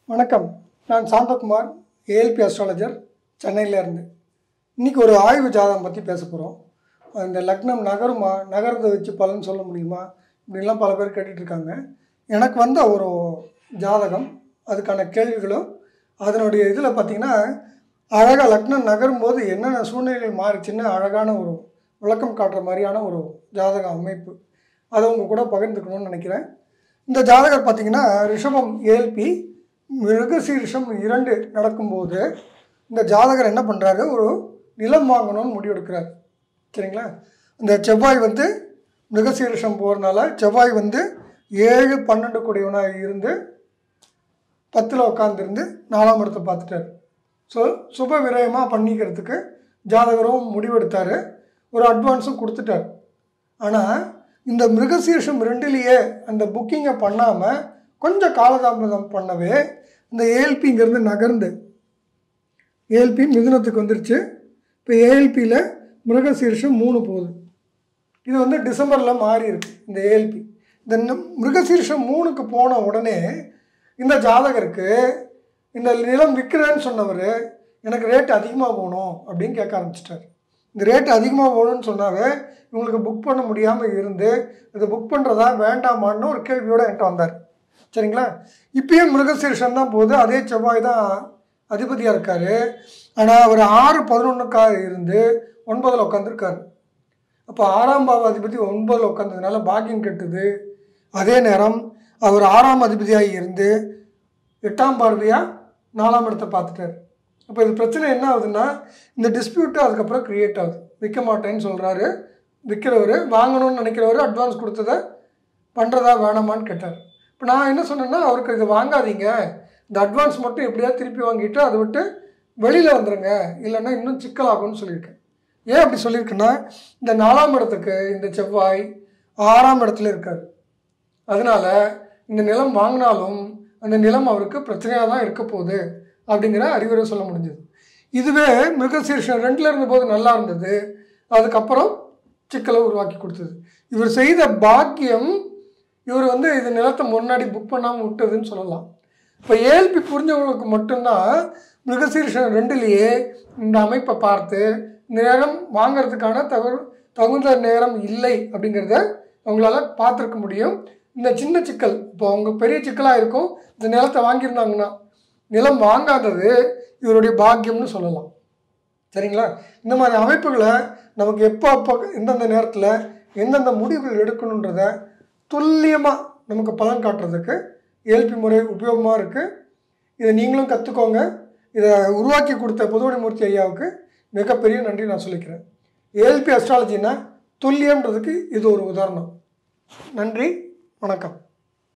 வணக்கம் நான் Santhakumar ALP astrologer சென்னையிலேருந்து இன்றைக்கி ஒரு ஆய்வு ஜாதகம் பற்றி பேச போகிறோம் இந்த லக்னம் நகருமா நகரத்தை வச்சு பலன் சொல்ல முடியுமா இப்படின்லாம் பல பேர் கேட்டுட்டு இருக்காங்க எனக்கு வந்த ஒரு ஜாதகம் அதுக்கான கேள்விகளும் அதனுடைய இதில் பார்த்திங்கன்னா அழகாக லக்னம் நகரும்போது என்னென்ன சூழ்நிலைகள் மாறிச்சுன்னு அழகான ஒரு விளக்கம் காட்டுற மாதிரியான ஒரு ஜாதக அமைப்பு அதை உங்கள் கூட பகிர்ந்துக்கணும்னு நினைக்கிறேன் இந்த ஜாதகர் பார்த்தீங்கன்னா ரிஷபம் ஏல்பி மிருகசீரிஷம் இரண்டு நடக்கும்போது இந்த ஜாதகர் என்ன பண்ணுறாரு ஒரு நிலம் வாங்கணும்னு முடிவெடுக்கிறார் சரிங்களா இந்த செவ்வாய் வந்து மிருகசீரிஷம் போகிறனால செவ்வாய் வந்து ஏழு பன்னெண்டு கூடியவனாக இருந்து பத்தில் உட்காந்துருந்து நாலாம் இடத்தை பார்த்துட்டார் ஸோ சுப விரயமாக பண்ணிக்கிறதுக்கு ஜாதகரும் முடிவெடுத்தார் ஒரு அட்வான்ஸும் கொடுத்துட்டார் ஆனால் இந்த மிருகசீர்ஷம் ரெண்டுலேயே அந்த புக்கிங்கை பண்ணாமல் கொஞ்சம் காலதாமதம் பண்ணவே இந்த ஏஎல்பிங்கிறது நகர்ந்து ஏஎல்பி மிதுனத்துக்கு வந்துருச்சு இப்போ ஏஎல்பியில் மிருகசீர்ஷம் மூணு போகுது இது வந்து டிசம்பரில் மாறி இருக்கு இந்த ஏஎல்பி இந்த ந- மிருகசீர்ஷம் மூணுக்கு போன உடனே இந்த ஜாதகருக்கு இந்த நிலம் விற்கிறேன்னு சொன்னவர் எனக்கு ரேட் அதிகமாக போகணும் அப்படின்னு கேட்க ஆரம்பிச்சிட்டார் இந்த ரேட் அதிகமாக போகணும்னு சொன்னாவே இவங்களுக்கு புக் பண்ண முடியாமல் இருந்து இதை புக் பண்ணுறதா வேண்டாமான்னு ஒரு கேள்வியோடு என்கிட்ட வந்தார் சரிங்களா இப்பயும் மிருகசீர்ஷம் தான் போகுது அதே செவ்வாய் தான் அதிபதியாக இருக்கார் ஆனால் அவர் ஆறு பதினொன்றுக்காக இருந்து ஒன்பதில் உட்காந்துருக்காரு அப்போ ஆறாம் பாவ அதிபதி ஒன்பதில் உட்காந்ததுனால பாக்கியம் கெட்டுது அதே நேரம் அவர் ஆறாம் அதிபதியாக இருந்து எட்டாம் பார்வையாக நாலாம் இடத்தை பார்த்துட்டார் அப்போ இது பிரச்சனை என்ன ஆகுதுன்னா இந்த டிஸ்பியூட்டு அதுக்கப்புறம் க்ரியேட் ஆகுது விற்க மாட்டேன்னு சொல்கிறாரு விற்கிறவர் வாங்கணும்னு நினைக்கிறவர் அட்வான்ஸ் கொடுத்ததை பண்ணுறதா வேணாமான்னு கேட்டார் இப்போ நான் என்ன சொன்னேன்னா அவருக்கு இது வாங்காதீங்க இந்த அட்வான்ஸ் மட்டும் எப்படியாவது திருப்பி வாங்கிட்டு அதை விட்டு வெளியில் வந்துடுங்க இல்லைன்னா இன்னும் சிக்கலாகும்னு சொல்லியிருக்கேன் ஏன் அப்படி சொல்லியிருக்கேன்னா இந்த நாலாம் இடத்துக்கு இந்த செவ்வாய் ஆறாம் இடத்துல இருக்கார் அதனால இந்த நிலம் வாங்கினாலும் அந்த நிலம் அவருக்கு பிரச்சனையாக தான் இருக்க போகுது அப்படிங்கிற அறிவுரை சொல்ல முடிஞ்சது இதுவே மிருகசீர்ஷம் ரெண்டில் இருந்தபோது நல்லா இருந்தது அதுக்கப்புறம் சிக்கலை உருவாக்கி கொடுத்தது இவர் செய்த பாக்கியம் இவர் வந்து இது நிலத்தை முன்னாடி புக் பண்ணாமல் விட்டதுன்னு சொல்லலாம் இப்போ ஏஎல்பி புரிஞ்சவங்களுக்கு மட்டும்தான் மிருகசீர்ஷம் ரெண்டுலேயே இந்த அமைப்பை பார்த்து இந்த நேரம் வாங்கிறதுக்கான தகு தகுந்த நேரம் இல்லை அப்படிங்கிறத அவங்களால பார்த்துருக்க முடியும் இந்த சின்ன சிக்கல் இப்போ அவங்க பெரிய சிக்கலாக இருக்கும் இந்த நிலத்தை வாங்கியிருந்தாங்கன்னா நிலம் வாங்காதது இவருடைய பாக்கியம்னு சொல்லலாம் சரிங்களா இந்த மாதிரி அமைப்புகளை நமக்கு எப்போ அப்போ எந்தெந்த நேரத்தில் எந்தெந்த முடிவுகள் எடுக்கணுன்றத துல்லியமாக நமக்கு பலன் காட்டுறதுக்கு ஏல்பி முறை உபயோகமாக இருக்குது இதை நீங்களும் கற்றுக்கோங்க இதை உருவாக்கி கொடுத்த புதுவடிமூர்த்தி ஐயாவுக்கு மிகப்பெரிய நன்றி நான் சொல்லிக்கிறேன் ஏஎல்பி அஸ்ட்ராலஜினா துல்லியம்ன்றதுக்கு இது ஒரு உதாரணம் நன்றி வணக்கம்